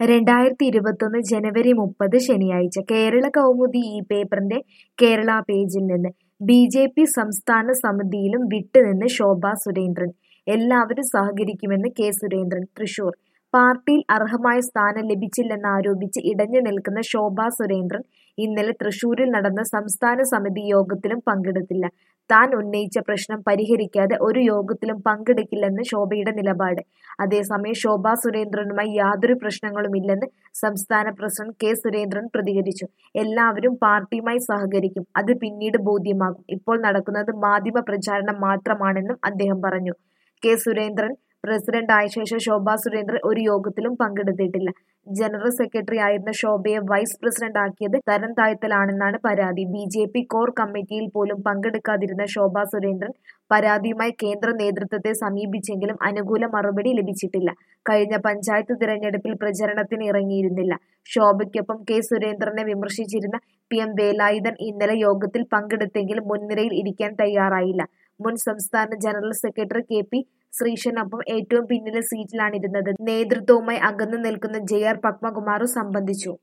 രണ്ടായിരത്തി ഇരുപത്തൊന്ന് ജനുവരി മുപ്പത് ശനിയാഴ്ച കേരള കൗമുദി ഈ പേപ്പറിന്റെ കേരള പേജിൽ നിന്ന് ബി ജെ പി സംസ്ഥാന സമിതിയിലും വിട്ടുനിന്ന് ശോഭാ സുരേന്ദ്രൻ എല്ലാവരും സഹകരിക്കുമെന്ന് കെ സുരേന്ദ്രൻ തൃശൂർ പാർട്ടിയിൽ അർഹമായ സ്ഥാനം ലഭിച്ചില്ലെന്നാരോപിച്ച് ഇടഞ്ഞു നിൽക്കുന്ന ശോഭാ സുരേന്ദ്രൻ ഇന്നലെ തൃശൂരിൽ നടന്ന സംസ്ഥാന സമിതി യോഗത്തിലും പങ്കെടുത്തില്ല താൻ ഉന്നയിച്ച പ്രശ്നം പരിഹരിക്കാതെ ഒരു യോഗത്തിലും പങ്കെടുക്കില്ലെന്ന് ശോഭയുടെ നിലപാട് അതേസമയം ശോഭാ സുരേന്ദ്രനുമായി യാതൊരു പ്രശ്നങ്ങളുമില്ലെന്ന് സംസ്ഥാന പ്രസിഡന്റ് കെ സുരേന്ദ്രൻ പ്രതികരിച്ചു എല്ലാവരും പാർട്ടിയുമായി സഹകരിക്കും അത് പിന്നീട് ബോധ്യമാകും ഇപ്പോൾ നടക്കുന്നത് മാധ്യമ പ്രചാരണം മാത്രമാണെന്നും അദ്ദേഹം പറഞ്ഞു കെ സുരേന്ദ്രൻ പ്രസിഡന്റ് ആയ ശേഷം ശോഭാ സുരേന്ദ്രൻ ഒരു യോഗത്തിലും പങ്കെടുത്തിട്ടില്ല ജനറൽ സെക്രട്ടറി ആയിരുന്ന ശോഭയെ വൈസ് പ്രസിഡന്റ് ആക്കിയത് തരം താഴ്ത്തലാണെന്നാണ് പരാതി ബി ജെ പി കോർ കമ്മിറ്റിയിൽ പോലും പങ്കെടുക്കാതിരുന്ന ശോഭാ സുരേന്ദ്രൻ പരാതിയുമായി കേന്ദ്ര നേതൃത്വത്തെ സമീപിച്ചെങ്കിലും അനുകൂല മറുപടി ലഭിച്ചിട്ടില്ല കഴിഞ്ഞ പഞ്ചായത്ത് തിരഞ്ഞെടുപ്പിൽ പ്രചരണത്തിന് ഇറങ്ങിയിരുന്നില്ല ശോഭയ്ക്കൊപ്പം കെ സുരേന്ദ്രനെ വിമർശിച്ചിരുന്ന പി എം വേലായുധൻ ഇന്നലെ യോഗത്തിൽ പങ്കെടുത്തെങ്കിലും മുൻനിരയിൽ ഇരിക്കാൻ തയ്യാറായില്ല മുൻ സംസ്ഥാന ജനറൽ സെക്രട്ടറി കെ പി ശ്രീശനൊപ്പം ഏറ്റവും പിന്നിലെ സീറ്റിലാണിരുന്നത് നേതൃത്വവുമായി അകന്നു നിൽക്കുന്ന ജെ ആർ പത്മകുമാറും സംബന്ധിച്ചു